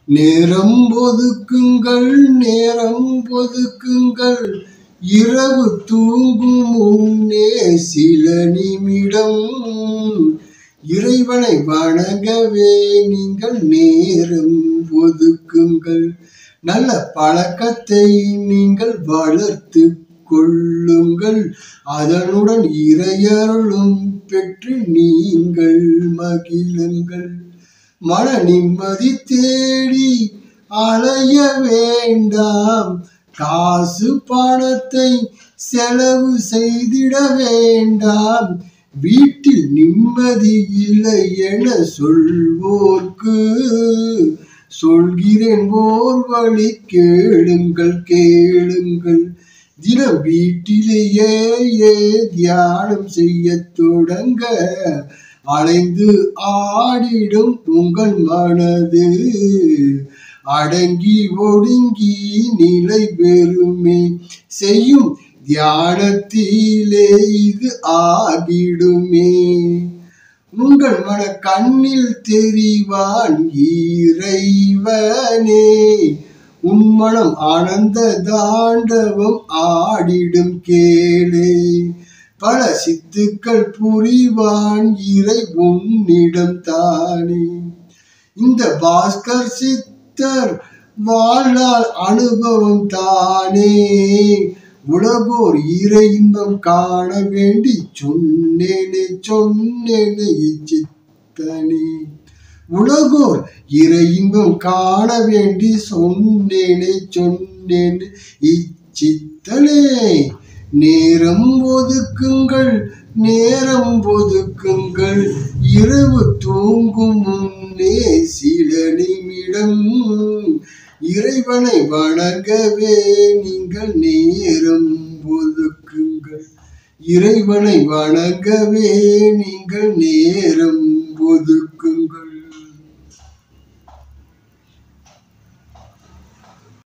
நேரம் ஒதுக்குங்கள் நேரம் ஒதுக்குங்கள் இரவு தூங்கும் முன்னே சில நிமிடம் இறைவனை வணங்கவே நீங்கள் நேரம் ஒதுக்குங்கள் நல்ல பழக்கத்தை நீங்கள் வளர்த்து கொள்ளுங்கள் அதனுடன் இறையருளும் பெற்று நீங்கள் மகிழுங்கள் மன நிம்மதி தேடி அலைய வேண்டாம் காசு பணத்தை செலவு செய்திட வேண்டாம் வீட்டில் நிம்மதி இல்லை என சொல்வோர்க்கு சொல்கிறேன் ஓர் வழி கேளுங்கள் கேளுங்கள் தினம் வீட்டிலேயே ஏ தியானம் செய்ய தொடங்க அலைந்து ஆடிடும் உங்கள் மனது அடங்கி ஒடுங்கி நிலை பெறுமே செய்யும் தியானத்திலே இது ஆகிடுமே உங்கள் மன கண்ணில் தெரிவான் இறைவனே உன் மனம் ஆனந்த தாண்டவம் ஆடிடும் கேளே பல சித்துக்கள் புரிவான் இறை உன்னிடம் தானே இந்த பாஸ்கர் சித்தர் வாழ்நாள் அனுபவம் தானே உலகோர் இறை இன்பம் காண வேண்டி சொன்னேனே சொன்னேனே சித்தனே உலகோர் இறை இன்பம் காண வேண்டி சொன்னேனே சொன்னேனே இச்சித்தனே நேரம் ஒதுக்குங்கள் நேரம் ஒதுக்குங்கள் இரவு தூங்கும் முன்னே சில நிமிடம் இறைவனை வணங்கவே நீங்கள் நேரம் ஒதுக்குங்கள் இறைவனை வணங்கவே நீங்கள் நேரம் ஒதுக்குங்கள்